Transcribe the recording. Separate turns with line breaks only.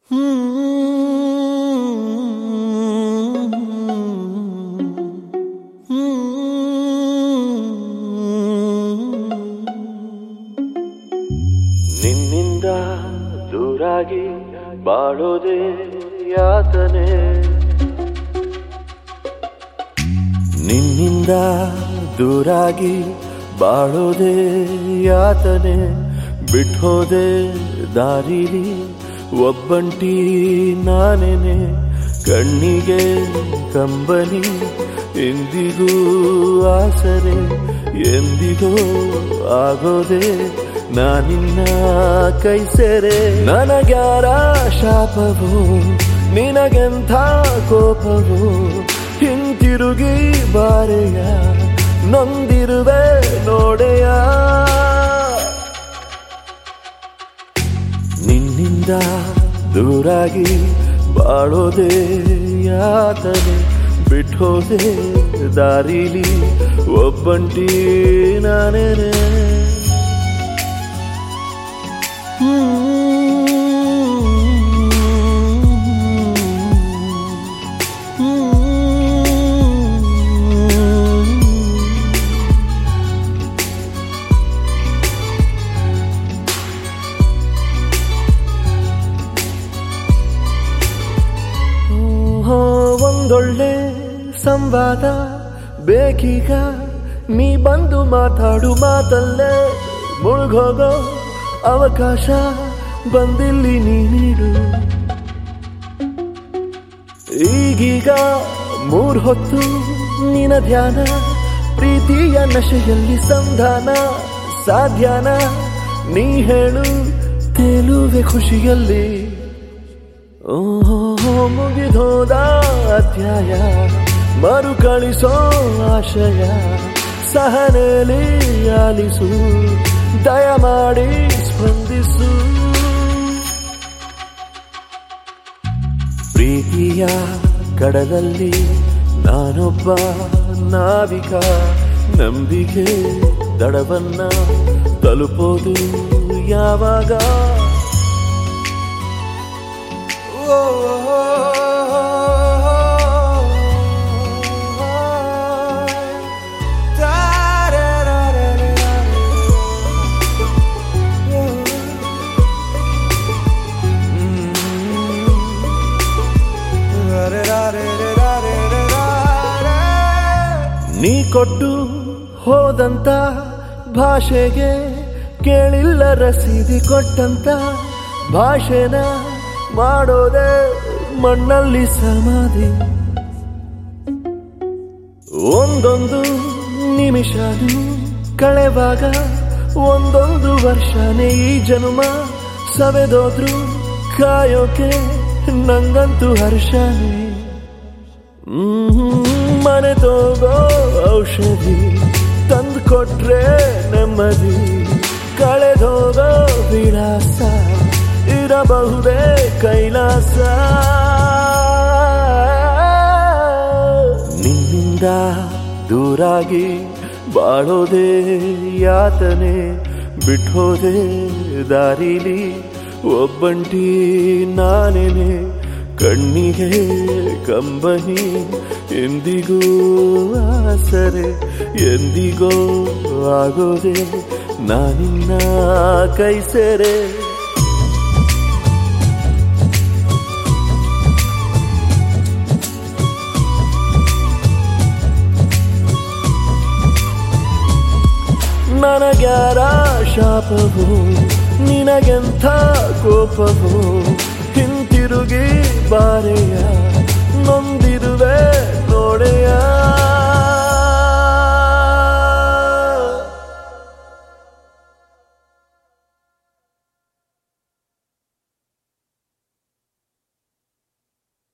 ನಿನ್ನಿಂದ ದೂರಾಗಿ ಬಾಳೋದೇ ಯಾತನೆ ನಿನ್ನಿಂದ ದೂರಾಗಿ ಬಾಳೋದೇ ಯಾತನೆ ಬಿಟ್ಟೋದೆ ದಾರಿಲಿ ಒಬ್ಬಂಟಿ ನಾನೇನೆ ಕಣ್ಣಿಗೆ ಕಂಬನಿ ಎಂದಿಗೂ ಆಸರೆ ಎಂದಿಗೂ ಆಗೋದೆ ನಾನಿನ್ನ ಕೈ ಸೇರೆ ನನಗ್ಯಾರ ಶಾಪವು ನಿನಗೆಂಥ ಕೋಪವು ಹಿಂತಿರುಗಿ ಬಾರೆಯ ನೊಂದಿರುವೆ ನೋಡೆಯ ನಿನ್ನಿಂದ ದೂರಾಗಿ ಬಾಳೋದೆ ಯಾತನೆ ಬಿಟ್ಟೋದೆ ದಾರಿಲಿ ಒಬ್ಬಂಟಿ ನಾನೇನೆ ಓಹೋ, ಒಂದೊಳ್ಳೆ ಸಂವಾದ ಬೇಕೀಗ ನೀ ಬಂದು ಮಾತಾಡು ಮಾತಲ್ಲೇ ಮುಳುಗೋಗೋ ಅವಕಾಶ ಬಂದಿಲ್ಲಿ ನೀ ನೀಡು ಈಗೀಗ ಮೂರ್ ಹೊತ್ತು ನಿನ ಧ್ಯಾನ ಪ್ರೀತಿಯ ನಶೆಯಲ್ಲಿ ಸಂಧಾನ ಸಾಧ್ಯನ ನೀ ಹೇಳು ತೇಲುವೆ ಖುಷಿಯಲ್ಲಿ ಓಹೋ ಮುಗಿದೋದ ಅಧ್ಯಾಯ ಮರುಕಳಿಸೋ ಆಶಯ ಸಹನೇಲಿ ಆಲಿಸು ದಯಮಾಡಿ ಸ್ಪಂದಿಸು ಪ್ರೀತಿಯ ಕಡಲಲ್ಲಿ ನಾನೊಬ್ಬ ನಾವಿಕ ನಂಬಿಕೆ ದಡವನ್ನ ತಲುಪೋದು ಯಾವಾಗ ನೀ ಕೊಟ್ಟು ಹೋದಂತ ಭಾಷೆಗೆ ಕೇಳಿಲ್ಲ ರಸೀದಿ ಕೊಟ್ಟಂತ ಭಾಷೆನ ಮಾಡೋದೆ ಮಣ್ಣಲ್ಲಿ ಸಮಾಧಿ ಒಂದೊಂದು ನಿಮಿಷನು ಕಳೆವಾಗ ಒಂದೊಂದು ವರ್ಷನೇ ಈ ಜನ್ಮ ಸವೆದೋದ್ರು ಕಾಯೋಕೆ ನಂಗಂತೂ ಹರ್ಷನೇ ಹ್ಮ್, ಮನೆತೋಗೋ ಔಷಧಿ ತಂದು ಕೊಟ್ರೆ ನೆಮ್ಮದಿ ಕಳೆದೋಗೋ ವಿಳಾಸ ಇರಬಹುದೇ ಕೈಲಾಸ ನಿನ್ನಿಂದ ದೂರಾಗಿ ಬಾಳೋದೇ ಯಾತನೆ ಬಿಟ್ಟೋದೆ ದಾರಿಲಿ ಒಬ್ಬಂಟಿ ನಾನೇನೆ ಕಣ್ಣಿಗೆ ಕಂಬನಿ ಎಂದಿಗೂ ಆಸರೆ ಎಂದಿಗೋ ಆಗೋದೆ ನಾನಿನ್ನ ಕೈ ಸೇರೆ ನನಗ್ಯಾರ ಶಾಪವು ನಿನಗೆಂಥ ಕೋಪವು ಹಿಂತಿರುಗಿ ಬಾರೆಯ